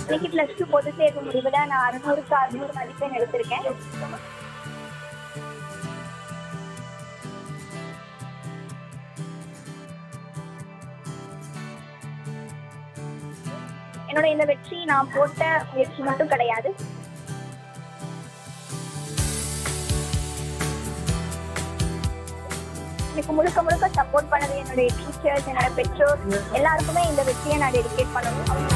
இன்னைக்கு plus two பொது தேர்வு முடிவில் நான் அறுநூறுக்கு அறுநூறு மதிப்பெண் எடுத்திருக்கேன் என்னோட இந்த வெற்றி நான் போட்ட முயற்சி மட்டும் கிடையாது எனக்கு முழுக்க முழுக்க சப்போர்ட் பண்ணது என்னுடைய டீச்சர்ஸ் என்னோட பெற்றோர் எல்லாருக்குமே இந்த வெற்றியை நான் டெடிகேட் பண்ணணும்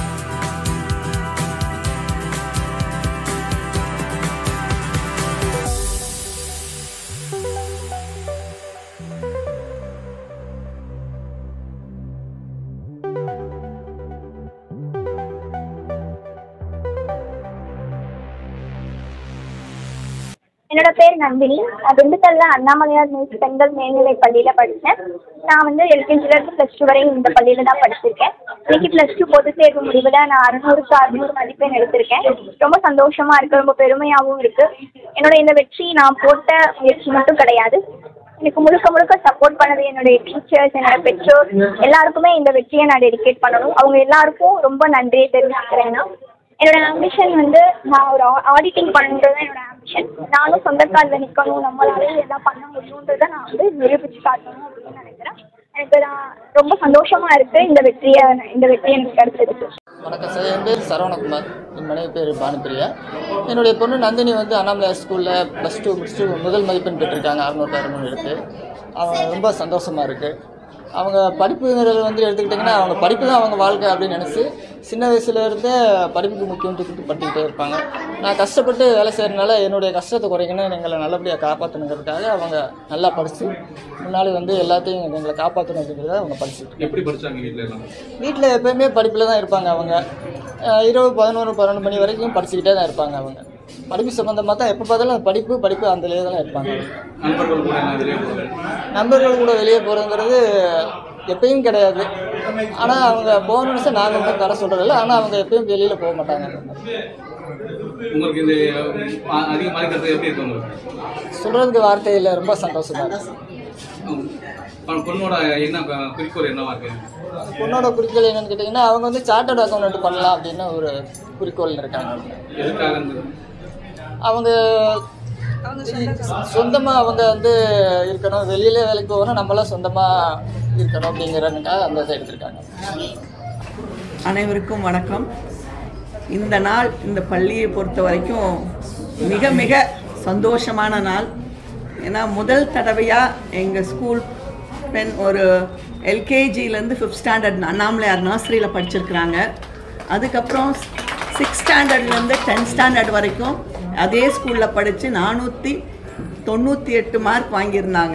என்னோட பேர் நந்தினி நான் திண்டுக்கல்ல அண்ணாமலையார் மில்ஸ் பெண்கள் மேல்நிலை பள்ளியில படித்தேன் நான் வந்து எல்கேஜில இருந்து ப்ளஸ் டூ வரையும் இந்த பள்ளியில தான் படிச்சிருக்கேன் இன்னைக்கு ப்ளஸ் டூ பொது தேர்வு முடிவில் நான் அறுநூறுக்கு அறுநூறு மதிப்பெண் எடுத்திருக்கேன் ரொம்ப சந்தோஷமா இருக்கு ரொம்ப பெருமையாகவும் இருக்கு என்னோட இந்த வெற்றி நான் போட்ட முயற்சி மட்டும் கிடையாது எனக்கு முழுக்க முழுக்க சப்போர்ட் பண்ணது என்னுடைய டீச்சர்ஸ் என்னோட பெற்றோர் எல்லாருக்குமே இந்த வெற்றியை நான் டெடிகேட் பண்ணணும் அவங்க எல்லாருக்கும் ரொம்ப நன்றியை தெரிவிச்சுக்கிறேன் நான் என்னோட ஆம்பிஷன் வந்து நான் ஒரு ஆடிட்டிங் பண்ணுறது என்னோட ஆம்பிஷன் நானும் சொந்த காலில் நிற்கணும் நம்மளாலே எல்லாம் பண்ண முடியுன்றதை நான் வந்து நிரூபிச்சு காட்டணும் அப்படின்னு நினைக்கிறேன் எனக்கு நான் ரொம்ப சந்தோஷமா இருக்கு இந்த வெற்றியை இந்த வெற்றி எனக்கு கிடைச்சதுக்கு வணக்கம் சார் என் பேர் சரவணகுமார் என் மனைவி பேர் பானுப்பிரியா என்னுடைய பொண்ணு நந்தினி வந்து அண்ணாமலையார் ஸ்கூலில் ப்ளஸ் டூ முடிச்சுட்டு முதல் மதிப்பெண் பெற்றிருக்காங்க அறுநூறு அறுநூறு எடுத்து அவங்க ரொம்ப சந்தோஷமாக இருக்குது அவங்க படிப்புங்கிறது வந்து எடுத்துக்கிட்டிங்கன்னா அவங்க படிப்பு தான் அவங்க வாழ்க்கை அப்படின்னு நினச்சி சின்ன வயசுல இருந்தே படிப்புக்கு முக்கியம் கொடுத்து படிச்சுக்கிட்டே இருப்பாங்க நான் கஷ்டப்பட்டு வேலை செய்கிறதுனால என்னுடைய கஷ்டத்தை குறைக்கணும் எங்களை நல்லபடியாக காப்பாற்றணுங்கிறதுக்காக அவங்க நல்லா படித்து முன்னாடி வந்து எல்லாத்தையும் எங்களை காப்பாற்றணும் அப்படிங்கிறத அவங்க படிச்சுட்டு எப்படி படிச்சாங்க வீட்டில் எல்லாம் வீட்டில் எப்பயுமே படிப்பில் தான் இருப்பாங்க அவங்க அஹ் இரவு பதினோரு பன்னெண்டு மணி வரைக்கும் படிச்சுக்கிட்டே தான் இருப்பாங்க அவங்க படிப்பு சம்மந்தமாக தான் எப்போ பார்த்தாலும் படிப்பு படிப்பு அந்த தான் இருப்பாங்க நண்பர்கள் கூட எல்லாம் வெளியே போகிறது நண்பர்கள் கூட வெளியே போகிறதுங்கிறது எப்பயும் கிடையாது ஆனால் அவங்க போகணும்னு நினச்சா நாங்கள் வந்து தர சொல்கிறதில்ல ஆனால் அவங்க எப்பயும் வெளியில் போக மாட்டாங்க உங்களுக்கு இந்த அ- அதிக மார்க் எடுத்தது எப்படி இருக்கு உங்களுக்கு சொல்கிறதுக்கு வார்த்தை இல்லை ரொம்ப சந்தோஷமாக இருக்கு உம், பொ- பொண்ணோட என்ன க- குறிக்கோள் என்னவா இருக்கு பொண்ணோட குறிக்கோள் என்னன்னு கேட்டிங்கன்னா அவங்க வந்து சார்ட்டர்ட் அக்கௌண்ட் பண்ணலாம் அப்படின்னு ஒரு குறிக்கோள் இருக்காங்க எதுக்காக இந்த அவங்க சொந்தமாக அவங்க வந்து இருக்கணும் வெளியில வேலைக்கு போகணும் நம்மளாம் சொந்தமாக இருக்கணும் அப்படிங்கிறதுக்காக அந்த இதை எடுத்திருக்காங்க அனைவருக்கும் வணக்கம் இந்த நாள் இந்த பள்ளியை பொறுத்த வரைக்கும் மிக மிக சந்தோஷமான நாள் ஏன்னா முதல் தடவையாக எங்கள் ஸ்கூல் பெண் ஒரு எல்கேஜிலேருந்து ஃபிஃப்த் ஸ்டாண்டர்ட் அண்ணாமலையார் நர்சரியில் படிச்சிருக்கிறாங்க அதுக்கப்புறம் சிக்ஸ் ஸ்டாண்டர்ட்லேருந்து டென்த் ஸ்டாண்டர்ட் வரைக்கும் அதே ஸ்கூலில் படித்து நானூற்றி தொண்ணூற்றி எட்டு மார்க் வாங்கியிருந்தாங்க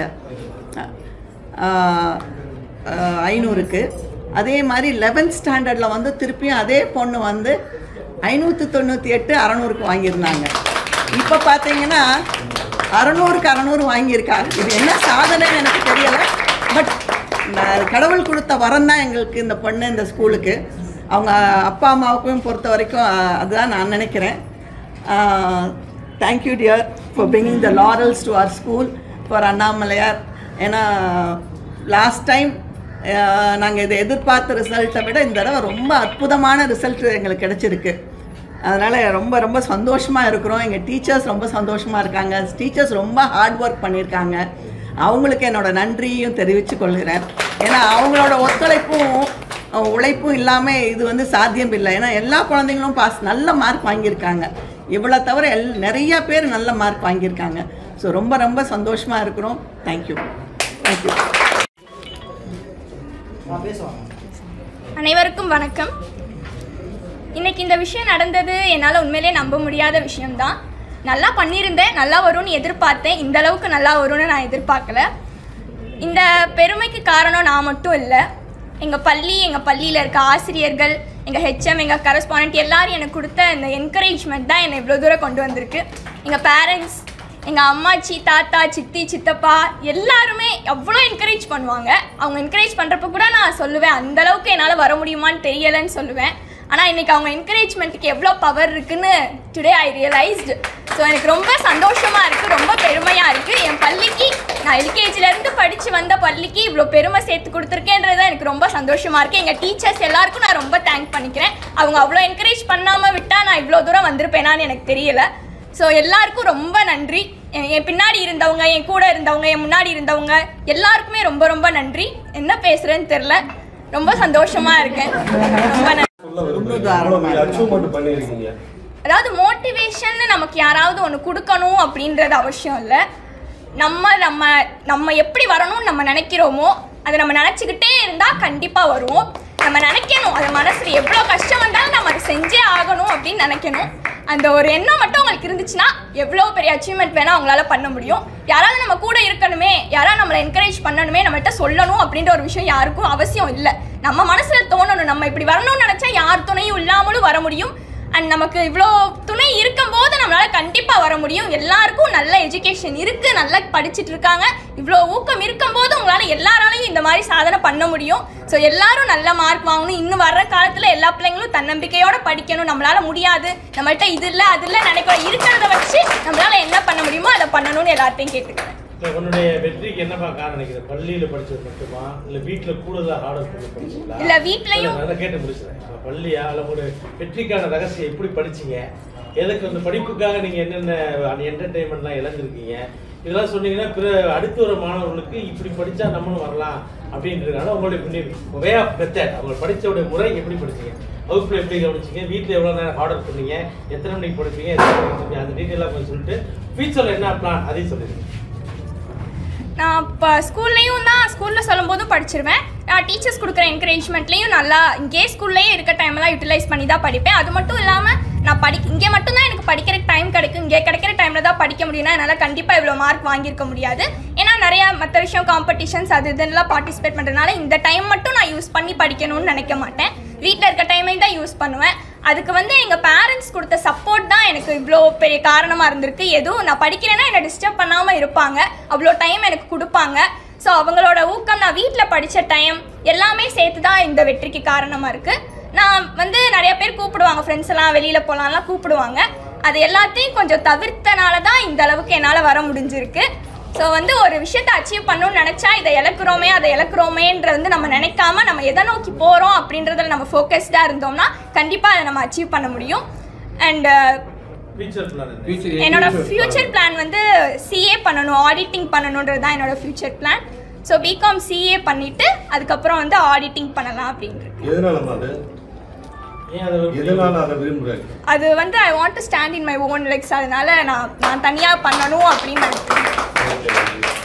ஆஹ், ஆஹ், ஐநூறுக்கு அதே மாதிரி லெவன்த் ஸ்டாண்டர்டில் வந்து திருப்பியும் அதே பொண்ணு வந்து ஐநூற்றி தொண்ணூற்றி எட்டு அறநூறுக்கு வாங்கியிருந்தாங்க இப்போ பார்த்தீங்கன்னா அறநூறுக்கு அறநூறு வாங்கியிருக்காங்க இது என்ன சாதனைன்னு எனக்கு தெரியலை பட் கடவுள் கொடுத்த வரம் தான் எங்களுக்கு இந்த பொண்ணு இந்த ஸ்கூலுக்கு அவங்க அப்பா அம்மாவுக்கும் பொறுத்த வரைக்கும் ஆஹ், அதுதான் நான் நினைக்கிறேன் thank you dear for bringing the laurels to our school for Annamalaiyar ஏன்னா லாஸ்ட் டைம் நாங்கள் இதை எதிர்பார்த்த ரிசல்ட்டை விட இந்த தடவை ரொம்ப அற்புதமான ரிசல்ட் எங்களுக்கு கிடைச்சிருக்கு அதனால் ரொம்ப ரொம்ப சந்தோஷமாக இருக்கிறோம் எங்கள் டீச்சர்ஸ் ரொம்ப சந்தோஷமாக இருக்காங்க டீச்சர்ஸ் ரொம்ப ஹார்ட் ஒர்க் பண்ணியிருக்காங்க அவங்களுக்கு என்னோட நன்றியும் தெரிவித்து கொள்கிறேன் ஏன்னா அவங்களோட ஒத்துழைப்பும் அஹ், உழைப்பும் இல்லாமல் இது வந்து சாத்தியம் இல்லை ஏன்னா எல்லா குழந்தைங்களும் பாஸ் நல்ல மார்க் வாங்கியிருக்காங்க இவ்வளோ தவிர எல் நிறைய பேர் நல்ல மார்க் வாங்கியிருக்காங்க ஸோ ரொம்ப ரொம்ப சந்தோஷமாக இருக்கிறோம் தேங்க்யூ தேங்க்யூ அனைவருக்கும் வணக்கம் இன்னைக்கு இந்த விஷயம் நடந்தது என்னால் உண்மையிலே நம்ப முடியாத விஷயம்தான் நல்லா பண்ணியிருந்தேன் நல்லா வரும்னு எதிர்பார்த்தேன் இந்த அளவுக்கு நல்லா வரும்னு நான் எதிர்பார்க்கல இந்த பெருமைக்கு காரணம் நான் மட்டும் இல்லை எங்கள் பள்ளி எங்கள் பள்ளியில் இருக்க ஆசிரியர்கள் எங்கள் ஹெச்எம் எங்கள் கரஸ்பாண்டன்ட் எல்லாரும் எனக்கு கொடுத்த இந்த என்கரேஜ்மெண்ட் தான் என்னை இவ்வளோ தூரம் கொண்டு வந்திருக்கு எங்கள் பேரண்ட்ஸ் எங்கள் அம்மாச்சி தாத்தா சித்தி சித்தப்பா எல்லாருமே எவ்வளோ என்கரேஜ் பண்ணுவாங்க அவங்க என்கரேஜ் பண்ணுறப்ப கூட நான் சொல்லுவேன் அந்த அளவுக்கு என்னால் வர முடியுமான்னு தெரியலைன்னு சொல்லுவேன் ஆனால் இன்னைக்கு அவங்க என்கரேஜ்மெண்ட்டுக்கு எவ்வளோ பவர் இருக்குன்னு டுடே ஐ ரியலைஸ்டு ஸோ எனக்கு ரொம்ப சந்தோஷமாக இருக்குது ரொம்ப பெருமையாக இருக்குது என் பள்ளிக்கு நான் எல்கேஜிலேருந்து படித்து வந்த பள்ளிக்கு இவ்வளோ பெருமை சேர்த்து கொடுத்துருக்கேன்றது தான் எனக்கு ரொம்ப சந்தோஷமாக இருக்குது எங்கள் டீச்சர்ஸ் எல்லாருக்கும் நான் ரொம்ப தேங்க் பண்ணிக்கிறேன் அவங்க அவ்வளோ என்கரேஜ் பண்ணாமல் விட்டால் நான் இவ்வளோ தூரம் வந்திருப்பேனான்னு எனக்கு தெரியல ஸோ எல்லாருக்கும் ரொம்ப நன்றி என் என் பின்னாடி இருந்தவங்க என் கூட இருந்தவங்க என் முன்னாடி இருந்தவங்க எல்லாருக்குமே ரொம்ப ரொம்ப நன்றி என்ன பேசுகிறேன்னு தெரில ரொம்ப சந்தோஷமாக இருக்கேன் ரொம்ப நன்றி அச்சீவ்மெண்ட் பண்ணிருக்கீங்க அதாவது மோட்டிவேஷன் நமக்கு யாராவது ஒன்று கொடுக்கணும் அப்படின்றது அவசியம் இல்லை நம்ம நம்ம நம்ம எப்படி வரணும்னு நம்ம நினைக்கிறோமோ அதை நம்ம நினச்சிக்கிட்டே இருந்தால் கண்டிப்பாக வருவோம் நம்ம நினைக்கணும் அது மனசில் எவ்வளோ கஷ்டம் வந்தாலும் நம்ம அதை செஞ்சே ஆகணும் அப்படின்னு நினைக்கணும் அந்த ஒரு எண்ணம் மட்டும் உங்களுக்கு இருந்துச்சுன்னா எவ்வளோ பெரிய அச்சீவ்மெண்ட் வேணால் அவங்களால பண்ண முடியும் யாராவது நம்ம கூட இருக்கணுமே யாராவது நம்மளை என்கரேஜ் பண்ணணுமே நம்மள்ட்ட சொல்லணும் அப்படின்ற ஒரு விஷயம் யாருக்கும் அவசியம் இல்லை நம்ம மனசில் தோணணும் நம்ம இப்படி வரணும்னு நினச்சா யார் துணையும் இல்லாமலும் வர முடியும் அண்ட் நமக்கு இவ்வளோ துணை இருக்கும்போது நம்மளால கண்டிப்பாக வர முடியும் எல்லாருக்கும் நல்ல எஜுகேஷன் இருக்கு நல்லா படிச்சுட்டு இருக்காங்க இவ்வளோ ஊக்கம் இருக்கும்போது உங்களால எல்லாராலையும் இந்த மாதிரி சாதனை பண்ண முடியும் ஸோ எல்லாரும் நல்ல மார்க் வாங்கணும் இன்னும் வர்ற காலத்தில் எல்லா பிள்ளைங்களும் தன்னம்பிக்கையோட படிக்கணும் நம்மளால முடியாது நம்மள்ட்ட இது இல்லை அது இல்லை நினைக்கிறோம் இருக்கிறத வச்சு நம்மளால என்ன பண்ண முடியுமோ அதை பண்ணணும்னு எல்லார்ட்டையும் கேட்டுக்கிறேன் இல்ல, உன்னுடைய வெற்றிக்கு என்னப்பா காரணம் நினைக்கிறேன் பள்ளியில படிச்சது மட்டுமா இல்ல வீட்டுல கூடுதலா ஹார்ட் பண்ணி படிச்சீங்களா இல்ல, வீட்லயும்- இல்ல, நான் கேட்டு முடிச்சுறேன் இப்ப பள்ளியா இல்ல ஒரு வெற்றிக்கான ரகசியம் எப்படி படிச்சீங்க எதுக்கு அந்த படிப்புக்காக நீங்க என்னென்ன என்டர்டைன்மெண்ட்லாம் இழந்திருக்கீங்க இதெல்லாம் சொன்னீங்கன்னா பிற அடுத்து வர மாணவர்களுக்கு இப்படி படிச்சா நம்மளும் வரலாம் அப்படின்றதுனால உங்களுடைய வே ஆஃப் மெத்தட் அவங்க படிச்சவுடைய முறை எப்படி படிச்சீங்க வகுப்புல எப்படி கவனிச்சீங்க வீட்டில் எவ்வளோ நேரம் ஆர்டர் பண்ணீங்க எத்தனை மணிக்கு படிப்பீங்க எத்தனை மணிக்கு படிப்பீங்க அந்த டீட்டெயிலாக கொஞ்சம் சொல்லிட்டு ஃபியூச்சரில் என்ன பிளான் அதையும் சொல்லிடுங்க நான் இப்போ ஸ்கூல்லையும் தான் ஸ்கூலில் சொல்லும் போதும் படிச்சிருவேன் நான் டீச்சர்ஸ் கொடுக்குற என்கரேஜ்மெண்ட்லேயும் நல்லா இங்கே ஸ்கூல்லேயே இருக்க டைம்லாம் யூட்டிலைஸ் பண்ணி தான் படிப்பேன் அது மட்டும் இல்லாமல் நான் படி இங்கே மட்டும்தான் எனக்கு படிக்கிற டைம் கிடைக்கும் இங்கே கிடைக்கிற டைமில் தான் படிக்க முடியும்னா என்னால் கண்டிப்பாக இவ்வளோ மார்க் வாங்கியிருக்க முடியாது ஏன்னா நிறையா மற்ற விஷயம் காம்படிஷன்ஸ் அது இதெல்லாம் பார்ட்டிசிபேட் பண்ணுறதுனால இந்த டைம் மட்டும் நான் யூஸ் பண்ணி படிக்கணும்னு நினைக்க மாட்டேன் வீட்டில் இருக்க டைமையும் தான் யூஸ் பண்ணுவேன் அதுக்கு வந்து எங்கள் பேரண்ட்ஸ் கொடுத்த சப்போர்ட் தான் எனக்கு இவ்வளோ பெரிய காரணமாக இருந்திருக்கு எதுவும் நான் படிக்கிறேன்னா என்னை டிஸ்டர்ப் பண்ணாமல் இருப்பாங்க அவ்வளோ டைம் எனக்கு கொடுப்பாங்க ஸோ அவங்களோட ஊக்கம் நான் வீட்டில் படித்த டைம் எல்லாமே சேர்த்து தான் இந்த வெற்றிக்கு காரணமாக இருக்குது நான் வந்து நிறைய பேர் கூப்பிடுவாங்க ஃப்ரெண்ட்ஸ் எல்லாம் வெளியில் போகலான்லாம் கூப்பிடுவாங்க அது எல்லாத்தையும் கொஞ்சம் தவிர்த்தனால தான் இந்த அளவுக்கு என்னால் வர முடிஞ்சிருக்கு ஸோ வந்து ஒரு விஷயத்தை அச்சீவ் பண்ணணும்னு நினச்சா இதை இழக்கிறோமே அதை இழக்கிறோமேன்ற வந்து நம்ம நினைக்காம நம்ம எதை நோக்கி போகிறோம் அப்படின்றதுல நம்ம ஃபோக்கஸ்டாக இருந்தோம்னா கண்டிப்பாக அதை நம்ம அச்சீவ் பண்ண முடியும் அண்ட் ஃபியூச்சர் பிளான் என்ன ஃபியூச்சர் என்னோட ஃப்யூச்சர் பிளான் வந்து சிஏ பண்ணணும் ஆடிட்டிங் பண்ணணுன்றது தான் என்னோட future plan so BCom CA பண்ணிட்டு அதுக்கப்புறம் வந்து ஆடிட்டிங் பண்ணலாம் அப்படின்றது எதனாலமா அது ஏன் அதை ஒரு- எதனால அதை விரும்புறாங்க அது வந்து I want to stand in my own legs அதனால நான் நான் தனியாக பண்ணணும் அப்படின்னு நினைக்கிறேன் ஓகே